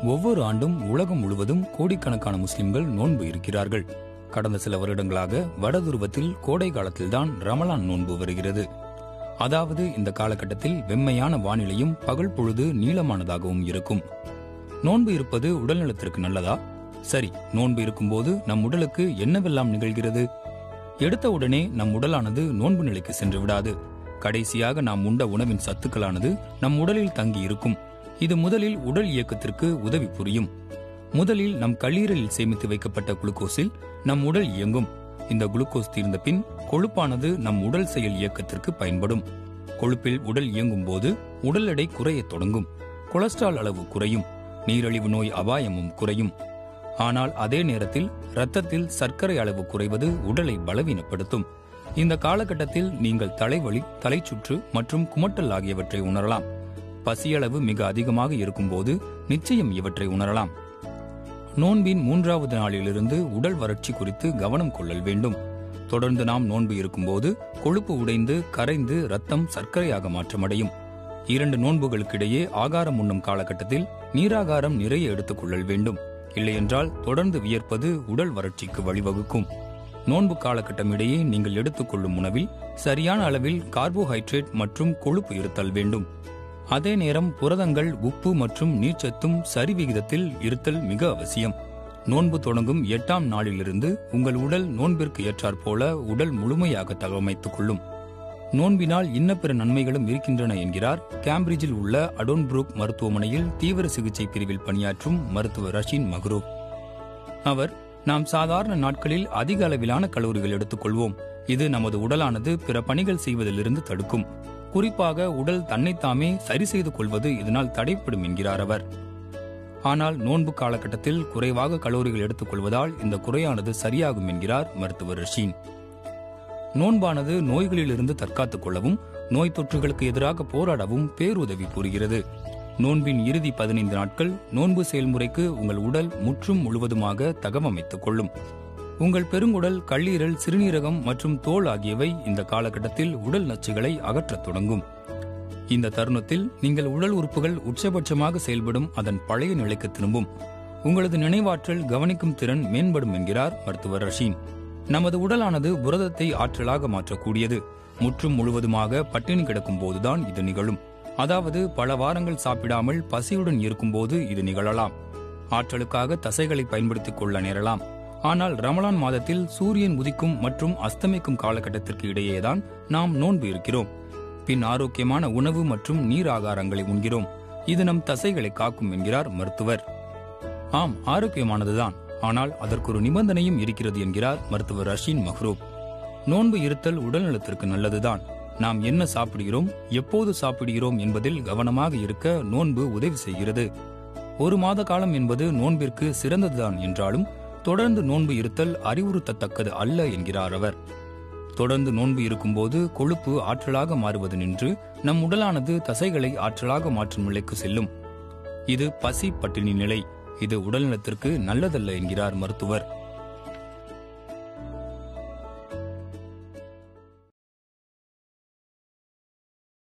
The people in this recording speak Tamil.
ஒவ்வொரு ஆண்டும் உலகம் முழுவதும் கோடிக்கணக்கான முஸ்லிம்கள் நோன்பு இருக்கிறார்கள் கடந்த சில வருடங்களாக வடதுருவத்தில் கோடை காலத்தில்தான் ரமலான் நோன்பு வருகிறது அதாவது இந்த காலகட்டத்தில் வெம்மையான வானிலையும் பகல் பொழுது நீளமானதாகவும் இருக்கும் நோன்பு இருப்பது உடல்நலத்திற்கு நல்லதா சரி நோன்பு இருக்கும்போது நம் உடலுக்கு என்னவெல்லாம் நிகழ்கிறது எடுத்த உடனே நம் உடலானது நோன்பு நிலைக்கு சென்று விடாது கடைசியாக நாம் உண்ட உணவின் சத்துக்களானது நம் உடலில் தங்கி இருக்கும் இது முதலில் உடல் இயக்கத்திற்கு உதவி புரியும் முதலில் நம் கல்லீரலில் சேமித்து வைக்கப்பட்ட குளுக்கோஸில் நம் உடல் இயங்கும் இந்த குளுக்கோஸ் தீர்ந்த பின் கொழுப்பானது நம் உடல் செயல் இயக்கத்திற்கு பயன்படும் கொழுப்பில் உடல் இயங்கும் போது உடல் எடை குறையத் தொடங்கும் கொலஸ்ட்ரால் அளவு குறையும் நீரிழிவு நோய் அபாயமும் குறையும் ஆனால் அதே நேரத்தில் இரத்தத்தில் சர்க்கரை அளவு குறைவது உடலை பலவீனப்படுத்தும் இந்த காலகட்டத்தில் நீங்கள் தலைவலி தலைச்சுற்று மற்றும் குமட்டல் ஆகியவற்றை உணரலாம் பசியளவு மிக அதிகமாக இருக்கும்போது நிச்சயம் இவற்றை உணரலாம் நோன்பின் மூன்றாவது நாளிலிருந்து உடல் வறட்சி குறித்து கவனம் கொள்ளல் வேண்டும் தொடர்ந்து நாம் நோன்பு இருக்கும்போது கொழுப்பு உடைந்து கரைந்து ரத்தம் சர்க்கரையாக மாற்றமடையும் இரண்டு நோன்புகளுக்கிடையே ஆகாரம் உண்ணும் காலகட்டத்தில் நீராகாரம் நிறைய எடுத்துக் கொள்ளல் வேண்டும் இல்லையென்றால் தொடர்ந்து வியர்ப்பது உடல் வறட்சிக்கு வழிவகுக்கும் நோன்பு காலகட்டம் இடையே நீங்கள் எடுத்துக்கொள்ளும் உணவில் சரியான அளவில் கார்போஹைட்ரேட் மற்றும் கொழுப்பு இருத்தல் வேண்டும் அதே நேரம் புரதங்கள் உப்பு மற்றும் நீர்ச்சத்தும் சரி விகிதத்தில் இருத்தல் மிக அவசியம் நோன்பு தொடங்கும் எட்டாம் நாளிலிருந்து உங்கள் உடல் நோன்பிற்கு ஏற்றாற்போல உடல் முழுமையாக தகவமைத்துக் கொள்ளும் நோன்பினால் இன்ன பிற நன்மைகளும் இருக்கின்றன என்கிறார் கேம்பிரிட்ஜில் உள்ள அடோன்புரூக் மருத்துவமனையில் தீவிர சிகிச்சை பிரிவில் பணியாற்றும் மருத்துவர் ரஷீன் மக்ரூப் அவர் நாம் சாதாரண நாட்களில் அதிக அளவிலான கலோரிகள் எடுத்துக்கொள்வோம் இது நமது உடலானது பிற பணிகள் செய்வதிலிருந்து தடுக்கும் குறிப்பாக உடல் தன்னைத்தாமே சரி செய்து கொள்வது இதனால் தடைப்படும் என்கிறார் அவர் ஆனால் நோன்பு காலகட்டத்தில் குறைவாக கலோரிகள் எடுத்துக்கொள்வதால் இந்த குறையானது சரியாகும் என்கிறார் மருத்துவர் ரஷீன் நோன்பானது நோய்களிலிருந்து தற்காத்துக் கொள்ளவும் நோய் தொற்றுகளுக்கு எதிராக போராடவும் பேருதவி புரிகிறது நோன்பின் இறுதி பதினைந்து நாட்கள் நோன்பு செயல்முறைக்கு உங்கள் உடல் முற்றும் முழுவதுமாக தகவமைத்துக் கொள்ளும் உங்கள் பெருங்குடல் கல்லீரல் சிறுநீரகம் மற்றும் தோல் ஆகியவை இந்த காலகட்டத்தில் உடல் நச்சுகளை அகற்றத் தொடங்கும் இந்த தருணத்தில் நீங்கள் உடல் உறுப்புகள் உச்சபட்சமாக செயல்படும் அதன் பழைய நிலைக்கு திரும்பும் உங்களது நினைவாற்றல் கவனிக்கும் திறன் மேம்படும் என்கிறார் மருத்துவர் ரஷீன் நமது உடலானது புரதத்தை ஆற்றலாக மாற்றக்கூடியது முற்றும் முழுவதுமாக பட்டினி கிடக்கும் போதுதான் இது நிகழும் அதாவது பல வாரங்கள் சாப்பிடாமல் பசியுடன் இருக்கும்போது இது நிகழலாம் ஆற்றலுக்காக தசைகளை பயன்படுத்திக் கொள்ள நேரலாம் ஆனால் ரமலான் மாதத்தில் சூரியன் உதிக்கும் மற்றும் அஸ்தமிக்கும் காலகட்டத்திற்கு இடையேதான் நாம் நோன்பு இருக்கிறோம் பின் ஆரோக்கியமான உணவு மற்றும் நீர் ஆகாரங்களை உண்கிறோம் இது நம் தசைகளை காக்கும் என்கிறார் மருத்துவர் ஆம் ஆரோக்கியமானதுதான் ஆனால் அதற்கு ஒரு நிபந்தனையும் இருக்கிறது என்கிறார் மருத்துவர் ரஷீன் மஹ்ரூப் நோன்பு இருத்தல் உடல்நலத்திற்கு நல்லதுதான் நாம் என்ன சாப்பிடுகிறோம் எப்போது சாப்பிடுகிறோம் என்பதில் கவனமாக இருக்க நோன்பு உதவி செய்கிறது ஒரு மாத காலம் என்பது நோன்பிற்கு சிறந்ததுதான் என்றாலும் தொடர்ந்து நோன்பு இருத்தல் அறிவுறுத்தத்தக்கது அல்ல என்கிறார் அவர் தொடர்ந்து நோன்பு இருக்கும்போது கொழுப்பு ஆற்றலாக மாறுவது நின்று நம் உடலானது தசைகளை ஆற்றலாக மாற்றும் நிலைக்கு செல்லும் இது பசி பட்டினி நிலை இது உடல்நலத்திற்கு நல்லதல்ல என்கிறார் மருத்துவர்